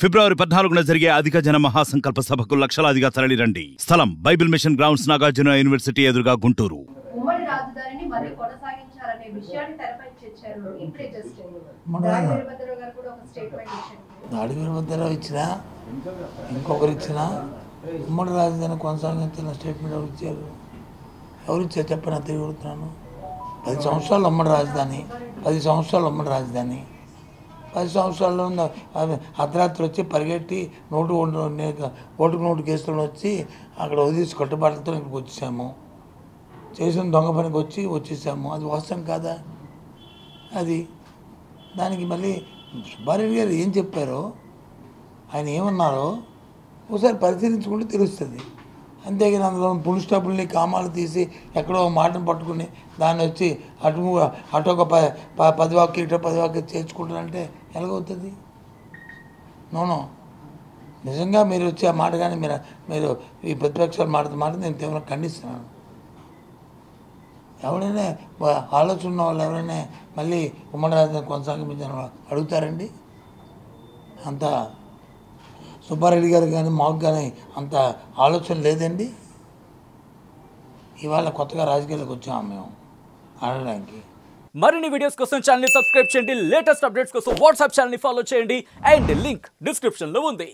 ఫిబ్రవరి పద్నాలుగున జరిగే అధిక జన మహాసంకల్ప సభకు లక్షలాదిగా తరలిరండి స్థలం Bible mission grounds Nagarjuna university ఎదురుగా గుంటూరు ఉమ్మడి రాజధానిని మళ్ళీ కొనసాగించాలనే విషయాన్ని తెరపై తెచ్చారు ఇప్పుడే జస్ట్ మన- రాజ వీరభద్రరావు గారు కూడా ఒక స్టేట్మెంట్ ఇచ్చారు నాడు వీరభద్రరావు ఇచ్చినా ఇంకొకరు ఇచ్చినా ఉమ్మడి రాజధాని కొనసాగించిన స్టేట్మెంట్ ఎవరు ఇచ్చారు ఎవరు ఇచ్చారు చెప్పని తిరిగి అడుగుతున్నాను పది సంవత్సరాలు ఉమ్మడి రాజధాని పది సంవత్సరాలు ఉమ్మడి రాజధాని పది సంవత్సరాల్లో ఉన్న అది అర్ధరాత్రి వచ్చి పరిగెట్టి నోటు ఓటు ఓటుకు నోటు కేసులను వచ్చి అక్కడ వదిలేసి కట్టుబాట్లతో ఇక్కడికి వచ్చేసాము చేసిన దొంగ పనికి వచ్చి వచ్చేసాము అది వాస్తవం కాదా అది దానికి మళ్ళీ సుబ్బారెడ్డి గారు ఏం చెప్పారో ఆయన ఏమన్నారో ఒకసారి పరిశీలించుకుంటే తెలుస్తుంది అంతేగాని అందులో పులి స్టాపుల్ని కామాలు తీసి ఎక్కడో ఒక మాటను పట్టుకుని దాన్ని వచ్చి అటు అటు ఒక ప ప- పది వాక్య ఇటు పది వాక్య చేర్చుకుంటారంటే ఎలాగవుతుంది నోనో నిజంగా మీరు వచ్చి ఆ మాట కానీ మీరు మీరు ఈ ప్రతిపక్షాల మాట మాట నేను తీవ్రంగా ఖండిస్తున్నాను ఎవరైనా వా- ఆలోచన ఉన్న వాళ్ళు ఎవరైనా మళ్ళీ ఉమ్మడి రాజధాని కొనసాగించాలని వాళ్ళు అడుగుతారండి అంత సుబ్బారెడ్డి గారు కానీ మాకు కానీ అంత ఆలోచన లేదండి ఇవాళ కొత్తగా రాజకీయాలకు వచ్చాము మేము ఆడడానికి మరిన్ని వీడియోస్ కోసం ఛానల్ సబ్స్క్రైబ్ చేయండి లేటెస్ట్ అప్డేట్స్ కోసం వాట్సాప్ ఛానల్ ఫాలో చేయండి అండ్ లింక్ డిస్క్రిప్షన్ లో ఉంది